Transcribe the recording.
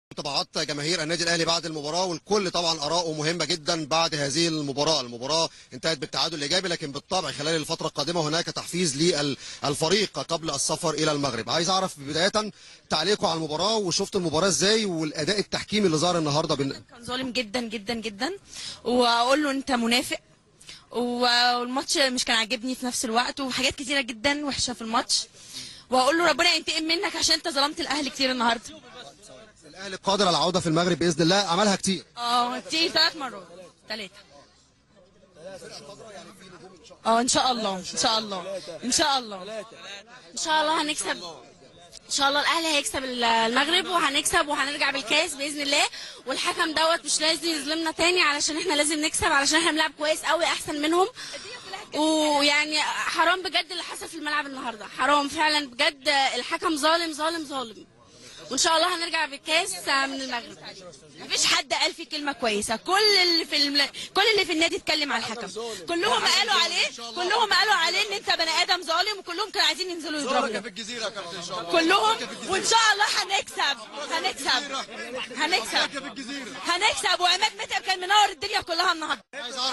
طبعات جماهير النادي الاهلي بعد المباراه والكل طبعا اراءه مهمه جدا بعد هذه المباراه، المباراه انتهت بالتعادل الايجابي لكن بالطبع خلال الفتره القادمه هناك تحفيز للفريق قبل السفر الى المغرب، عايز اعرف بدايه تعليقه على المباراه وشفت المباراه ازاي والاداء التحكيمي اللي ظهر النهارده بن... كان ظالم جدا جدا جدا واقول له انت منافق والماتش مش كان عاجبني في نفس الوقت وحاجات كتيره جدا وحشه في الماتش واقول له ربنا ينتقم منك عشان انت ظلمت الاهلي كتير النهارده الاهلي قادر على العوده في المغرب باذن الله عملها كتير اه كتير ثلاث مرات ثلاثه اه ان شاء الله ان شاء الله ان شاء الله ان شاء الله هنكسب ان شاء الله الاهلي هيكسب المغرب وهنكسب وهنرجع بالكاس باذن الله والحكم دوت مش لازم يظلمنا تاني علشان احنا لازم نكسب علشان احنا بنلعب كويس قوي احسن منهم ويعني حرام بجد اللي حصل في الملعب النهارده حرام فعلا بجد الحكم ظالم ظالم ظالم وان شاء الله هنرجع بالكاس من المغرب مفيش حد قال فيه كلمه كويسه كل اللي في الم... كل اللي في النادي اتكلم على الحكم كلهم قالوا عليه كلهم قالوا عليه ان انت بني ادم ظالم وكلهم كانوا عايزين ينزلوا يضربوا في الجزيره يا كابتن ان شاء الله كلهم وان شاء الله هنكسب هنكسب هنكسب هنكسب وعماد متعب كان منور الدنيا كلها النهارده